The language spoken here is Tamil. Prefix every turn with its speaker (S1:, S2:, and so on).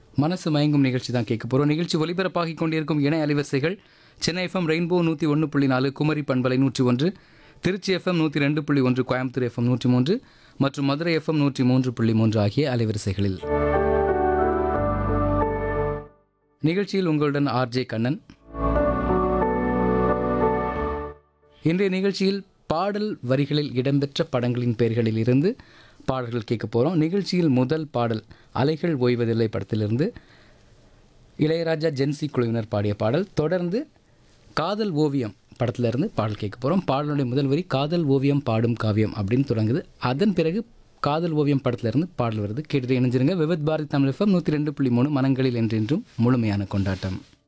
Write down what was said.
S1: மனசு மயங்கும் நிகழ்ச்சி தான் கேட்க போகிறோம் நிகழ்ச்சி ஒலிபரப்பாகி கொண்டிருக்கும் இணை அலைவரிசைகள் சென்னை எஃப்எம் ரெயின்போ நூற்றி ஒன்று புள்ளி நாலு குமரி பண்பலை நூற்றி ஒன்று திருச்சி எஃப்எம் நூற்றி ரெண்டு புள்ளி ஒன்று கோயம்புத்தூர் எஃப்எம் நூற்றி மூன்று மற்றும் மதுரை எஃப்எம் நூற்றி மூன்று புள்ளி மூன்று ஆகிய அலைவரிசைகளில் நிகழ்ச்சியில் உங்களுடன் ஆர்ஜே கண்ணன் இன்றைய நிகழ்ச்சியில் பாடல் வரிகளில் இடம்பெற்ற படங்களின் பெயர்களில் இருந்து பாடல்கள் கேட்க போகிறோம் நிகழ்ச்சியில் முதல் பாடல் அலைகள் ஓய்வதில்லை படத்திலிருந்து இளையராஜா ஜென்சி குழுவினர் பாடிய பாடல் தொடர்ந்து காதல் ஓவியம் படத்திலிருந்து பாடல் கேட்க போகிறோம் பாடலுடைய முதல் வரி காதல் ஓவியம் பாடும் காவியம் அப்படின்னு தொடங்குது அதன் பிறகு காதல் ஓவியம் படத்திலிருந்து பாடல் வருது கேட்டுட்டு இணைஞ்சிருங்க விவத் பாரதி தமிழ் எஃப்எம் நூற்றி ரெண்டு புள்ளி மூணு மனங்களில் என்றென்றும் முழுமையான கொண்டாட்டம்